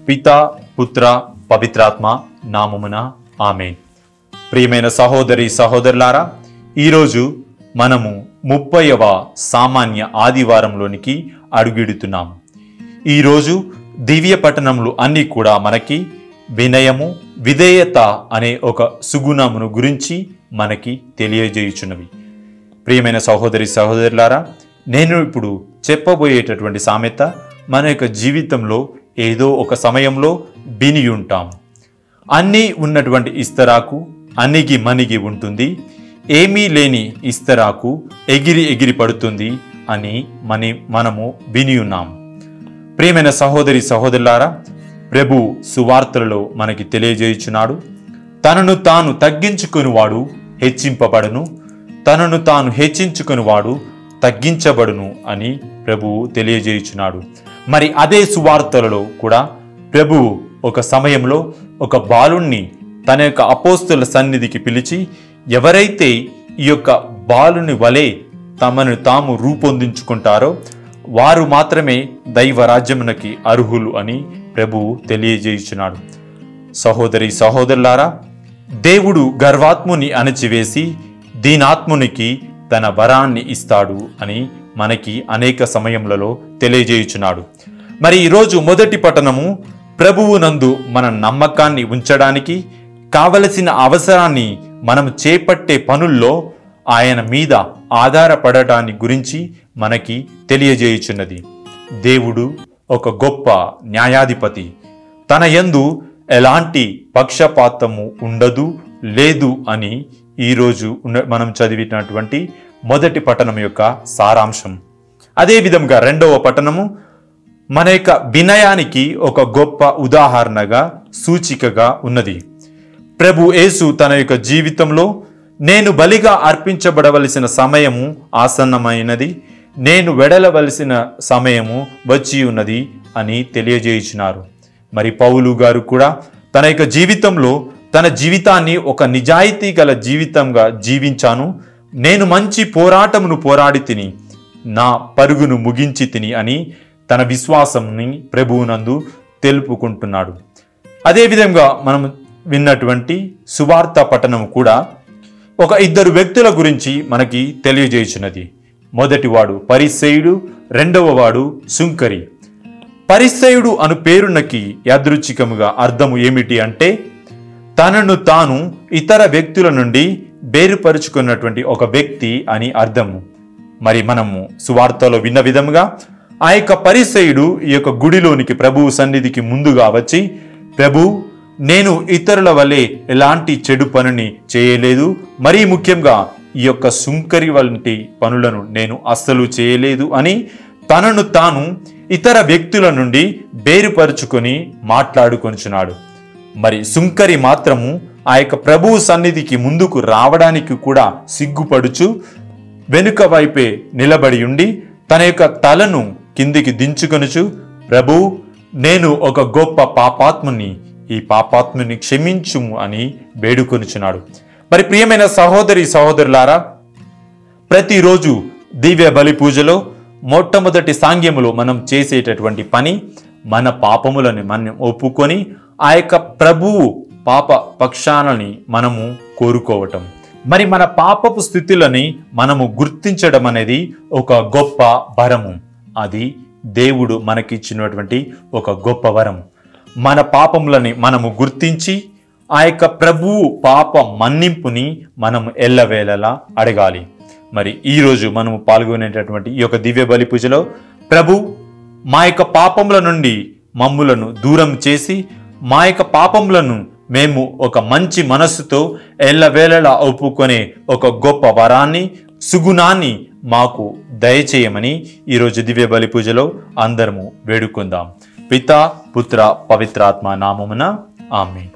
పిత పుత్ర పవిత్రాత్మ నామమున ఆమె ప్రియమైన సహోదరి సహోదరులారా ఈరోజు మనము ముప్పైవ సామాన్య ఆదివారంలోనికి అడుగిడుతున్నాము ఈరోజు దివ్య పట్టణములు అన్నీ కూడా మనకి వినయము విధేయత అనే ఒక సుగుణమును గురించి మనకి తెలియజేయుచున్నవి ప్రియమైన సహోదరి సహోదరులారా నేను ఇప్పుడు చెప్పబోయేటటువంటి సామెత మన యొక్క జీవితంలో ఏదో ఒక సమయంలో విని ఉంటాం అన్నీ ఉన్నటువంటి ఇస్తరాకు అణిగి మణిగి ఉంటుంది ఏమీ లేని ఇస్తరాకు ఎగిరి ఎగిరి పడుతుంది అని మని మనము విని ఉన్నాం ప్రియమైన సహోదరి సహోదరులారా ప్రభు సువార్తలలో మనకి తెలియజేయుచున్నాడు తనను తాను తగ్గించుకునివాడు హెచ్చింపబడును తనను తాను హెచ్చించుకునివాడు తగ్గించబడును అని ప్రభువు తెలియజేయుచున్నాడు మరి అదే సువార్తలలో కూడా ప్రభువు ఒక సమయంలో ఒక బాలుణ్ణి తన యొక్క అపోస్తుల సన్నిధికి పిలిచి ఎవరైతే ఈ యొక్క బాలుని వలె తమను తాము రూపొందించుకుంటారో వారు మాత్రమే దైవ రాజ్యమునకి అర్హులు అని ప్రభువు తెలియజేయుచున్నాడు సహోదరి సహోదరులారా దేవుడు గర్వాత్ముని అణచివేసి దీనాత్మునికి తన వరాన్ని ఇస్తాడు అని మనకి అనేక సమయములలో తెలియజేయుచున్నాడు మరి ఈరోజు మొదటి పట్టణము ప్రభువునందు మన నమ్మకాన్ని ఉంచడానికి కావలసిన అవసరాన్ని మనం చేపట్టే పనుల్లో ఆయన మీద ఆధారపడటాన్ని గురించి మనకి తెలియజేయుచున్నది దేవుడు ఒక గొప్ప న్యాయాధిపతి తన యందు ఎలాంటి పక్షపాతము ఉండదు లేదు అని ఈరోజు ఉన్న- మనం చదివినటువంటి మొదటి పట్టణం యొక్క సారాంశం అదే విధంగా రెండవ పట్టణము మన యొక్క వినయానికి ఒక గొప్ప ఉదాహరణగా సూచికగా ఉన్నది ప్రభు యేసు తన యొక్క జీవితంలో నేను బలిగా అర్పించబడవలసిన సమయము ఆసన్నమైనది నేను వెడలవలసిన సమయము వచ్చి ఉన్నది అని తెలియజేయుచున్నారు మరి పౌలు గారు కూడా తన యొక్క జీవితంలో తన జీవితాన్ని ఒక నిజాయితీ గల జీవితంగా జీవించాను నేను మంచి పోరాటమును పోరాడి తిని నా పరుగును ముగించి తిని అని తన విశ్వాసంని ప్రభువునందు తెలుపుకుంటున్నాడు అదేవిధంగా మనం విన్నటువంటి సువార్త పఠనం కూడా ఒక ఇద్దరు వ్యక్తుల గురించి మనకి తెలియజేయుచున్నది మొదటివాడు పరిసేయుడు రెండవ వాడు సుంకరి పరిసయుడు అను పేరునకి యాదృచ్ఛికముగా అర్థము ఏమిటి అంటే తనను తాను ఇతర వ్యక్తుల నుండి వేరుపరుచుకున్నటువంటి ఒక వ్యక్తి అని అర్థము మరి మనము సువార్తలో విన్న విధముగా ఆ యొక్క పరిసయుడు ఈ యొక్క గుడిలోనికి ప్రభువు సన్నిధికి ముందుగా వచ్చి ప్రభు నేను ఇతరుల వలె ఎలాంటి చెడు పనిని చేయలేదు మరీ ముఖ్యంగా ఈ యొక్క సుంకరి వంటి పనులను నేను అస్సలు చేయలేదు అని తనను తాను ఇతర వ్యక్తుల నుండి వేరుపరుచుకొని మాట్లాడుకొనుచున్నాడు మరి సుంకరి మాత్రము ఆ యొక్క ప్రభువు సన్నిధికి ముందుకు రావడానికి కూడా సిగ్గుపడుచు వెనుక వైపే నిలబడి ఉండి తన యొక్క తలను కిందికి దించుకొనుచు ప్రభు నేను ఒక గొప్ప పాపాత్ముని ఈ పాపాత్ముని క్షమించుము అని వేడుకొనుచున్నాడు మరి ప్రియమైన సహోదరి సహోదరులారా ప్రతిరోజు దివ్య బలి పూజలో మొట్టమొదటి సాంగ్యములో మనం చేసేటటువంటి పని మన పాపములను మనం ఒప్పుకొని ఆ యొక్క ప్రభువు పాప పక్షాలని మనము కోరుకోవటం మరి మన పాపపు స్థితులని మనము గుర్తించడం అనేది ఒక గొప్ప వరము అది దేవుడు మనకిచ్చినటువంటి ఒక గొప్ప వరం మన పాపములని మనము గుర్తించి ఆ యొక్క ప్రభువు పాప మన్నింపుని మనము ఎల్లవేళలా అడగాలి మరి ఈరోజు మనము పాల్గొనేటటువంటి ఈ యొక్క దివ్య బలి పూజలో ప్రభు మా యొక్క పాపముల నుండి మమ్ములను దూరం చేసి మా యొక్క పాపములను మేము ఒక మంచి మనస్సుతో ఎల్లవేళలా ఒప్పుకొనే ఒక గొప్ప వరాన్ని సుగుణాన్ని మాకు దయచేయమని ఈరోజు దివ్య బలి పూజలో అందరము వేడుకుందాం పిత పుత్ర పవిత్రాత్మ నామమున ఆమె